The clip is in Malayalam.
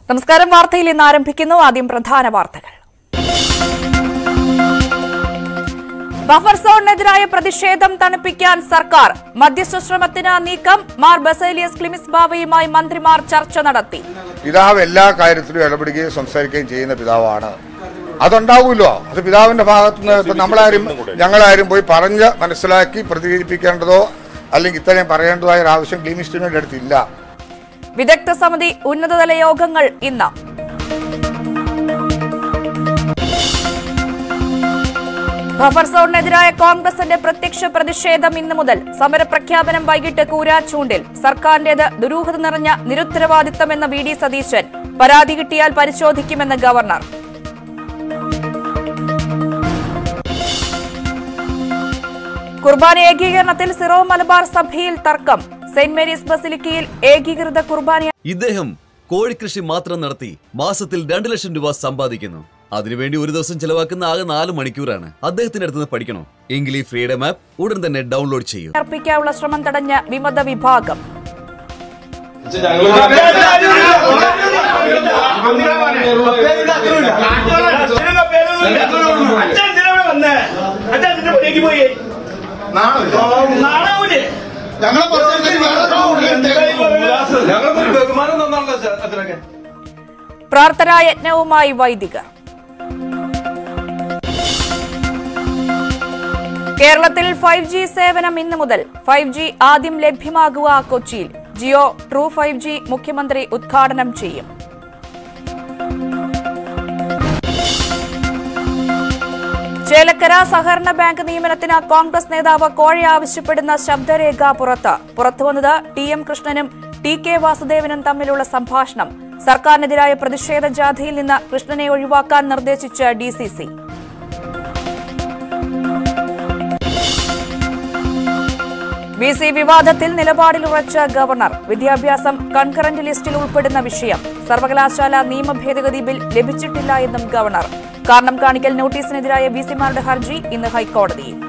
നമസ്കാരം വാർത്തയിൽ ഇന്ന് ആരംഭിക്കുന്നു ആദ്യം പ്രധാന വാർത്തകൾ ബഫർ സോണിനെതിരായ പ്രതിഷേധം തണുപ്പിക്കാൻ സർക്കാർ മധ്യസ്ഥ ശ്രമത്തിന് നീക്കം മാർ ബസേലിയസ് ക്ലിമിസ് ബാവയുമായി മന്ത്രിമാർ ചർച്ച നടത്തി പിതാവ് എല്ലാ കാര്യത്തിലും ഇടപെടുകയും സംസാരിക്കുകയും ചെയ്യുന്ന പിതാവാണ് അതുണ്ടാവുമല്ലോ അത് പിതാവിന്റെ ഭാഗത്തു നിന്ന് ഇപ്പൊ നമ്മളാരും ഞങ്ങളാരും പോയി പറഞ്ഞ് മനസ്സിലാക്കി പ്രതികരിപ്പിക്കേണ്ടതോ അല്ലെങ്കിൽ ഇത്രയും പറയേണ്ടതായ ഒരു ആവശ്യം ക്ലീമിസ്റ്റിനുടെ അടുത്തില്ല വിദഗ്ധ സമിതി ഉന്നതതല യോഗങ്ങൾ ഇന്ന് ബഫർ സോണിനെതിരായ കോൺഗ്രസിന്റെ പ്രത്യക്ഷ പ്രതിഷേധം ഇന്നു മുതൽ സമരപ്രഖ്യാപനം വൈകിട്ട് കൂരാച്ചൂണ്ടിൽ സർക്കാരിന്റേത് ദുരൂഹത നിറഞ്ഞ നിരുത്തരവാദിത്തമെന്ന വി ഡി സതീശൻ പരാതി കിട്ടിയാൽ പരിശോധിക്കുമെന്ന് ഗവർണർ കുർബാന ഏകീകരണത്തിൽ സിറോ മലബാർ സഭയിൽ തർക്കം സെന്റ് മേരീസ് ബസിലിക്കയിൽ ഏകീകൃത കുർബാന ഇദ്ദേഹം കോഴിക്കൃഷി മാത്രം നടത്തി മാസത്തിൽ രണ്ട് ലക്ഷം രൂപ സമ്പാദിക്കുന്നു അതിനുവേണ്ടി ഒരു ദിവസം ചെലവാക്കുന്ന ആകെ നാല് മണിക്കൂറാണ് അദ്ദേഹത്തിന്റെ അടുത്ത് നിന്ന് പഠിക്കണോ എങ്കിൽ ഈ ഫ്രീഡം ആപ്പ് ഉടൻ തന്നെ ഡൗൺലോഡ് ചെയ്യൂ അർപ്പിക്കാനുള്ള ശ്രമം തടഞ്ഞ വിമത വിഭാഗം അച്ഛൻ എന്തിനാ ഇവിടെ വന്നേ? അച്ഛൻ എന്തിനാ പുറത്തേക്ക് പോയി? നാണാവൂലേ? ഞങ്ങൾക്കൊരു ബഹുമാനം തന്നാണല്ലോ അച്ഛനൊക്കെ പ്രാർത്ഥനായജ്ഞവുമായി വൈദികർ കേരളത്തിൽ ഫൈവ് ജി സേവനം ഇന്നു മുതൽ ഫൈവ് ജി ആദ്യം ലഭ്യമാകുക കൊച്ചിയിൽ ജിയോ ട്രൂ ഫൈവ് ജി മുഖ്യമന്ത്രി ഉദ്ഘാടനം ചെയ്യും ചേലക്കര സഹകരണ ബാങ്ക് നിയമനത്തിന് കോൺഗ്രസ് നേതാവ് കോഴ ആവശ്യപ്പെടുന്ന ശബ്ദരേഖ പുറത്ത് പുറത്തുവന്നത് ടി എം കൃഷ്ണനും ടി കെ വാസുദേവനും തമ്മിലുള്ള സംഭാഷണം സർക്കാരിനെതിരായ പ്രതിഷേധ ജാഥയിൽ നിന്ന് കൃഷ്ണനെ ഒഴിവാക്കാൻ നിർദ്ദേശിച്ച് D C C V C വിവാദത്തിൽ നിലപാടിൽ ഉറച്ച ഗവർണർ വിദ്യാഭ്യാസം കൺകറന്റ് ലിസ്റ്റിൽ ഉൾപ്പെടുന്ന വിഷയം സർവകലാശാല നിയമ ഭേദഗതി ബിൽ ലഭിച്ചിട്ടില്ല എന്നും ഗവർണർ കാരണം കാണിക്കൽ നോട്ടീസിനെതിരായ വി സിമാരുടെ ഹർജി ഇന്ന് ഹൈക്കോടതിയിൽ